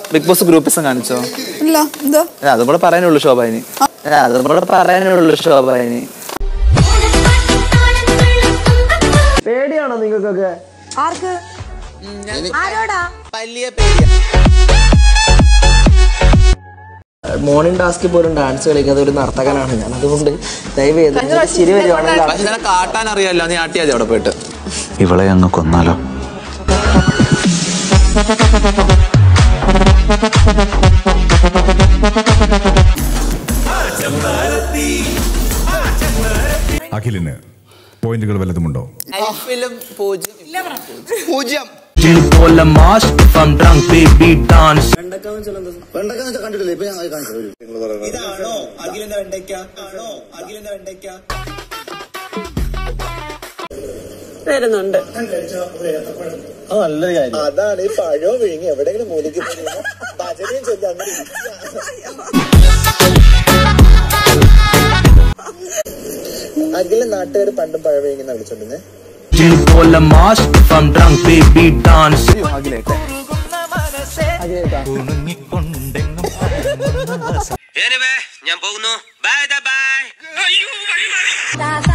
Big boss groupism കാണിച്ചോ ഇല്ല എന്തോ ഏ, അതും കൂടെ പറയാനുള്ളൂ ശോഭായിനി ഏ, അതും കൂടെ പറയാനുള്ളൂ ശോഭായിനി പേടിയാണോ നിങ്ങൾക്കൊക്കെ ആർക്ക് ആരോടാ മോർണിംഗ് ടാസ്കിൽ പോലും ഡാൻസ് കളിക്കാത്ത ഒരു നർത്തകനാണ് ഞാൻ അതുകൊണ്ട് ദയവ് ചെയ്ത് ചിരി വരുവാണെങ്കിൽ പക്ഷെ നിനക്ക് ആട്ടാൻ അറിയാലോ നീ ആട്ടിയാതി അവിടെ പോയിട്ട് ഇവളെ അങ്ങ് കൊന്നാലോ അഖിലിന് പോയിന്റുകൾ വല്ലതുമുണ്ടോ അൽഫിലും പൂജ്യം Bola mask, if I'm drunk, baby dance. വരുന്നുണ്ട് അതാണ് ഈ പഴവും വിഴുങ്ങി എവിടെയെങ്കിലും മൂലിക്ക് ഭജനയും ചൊല്ലി അങ്ങനെ അഖില നാട്ടുകാർ പണ്ടും പഴ വിഴുങ്ങി വിളിച്ചോണ്ടിരുന്നേ Bola mask, if I'm drunk, baby dance. ഞാൻ പോകുന്നു ബൈ ബൈ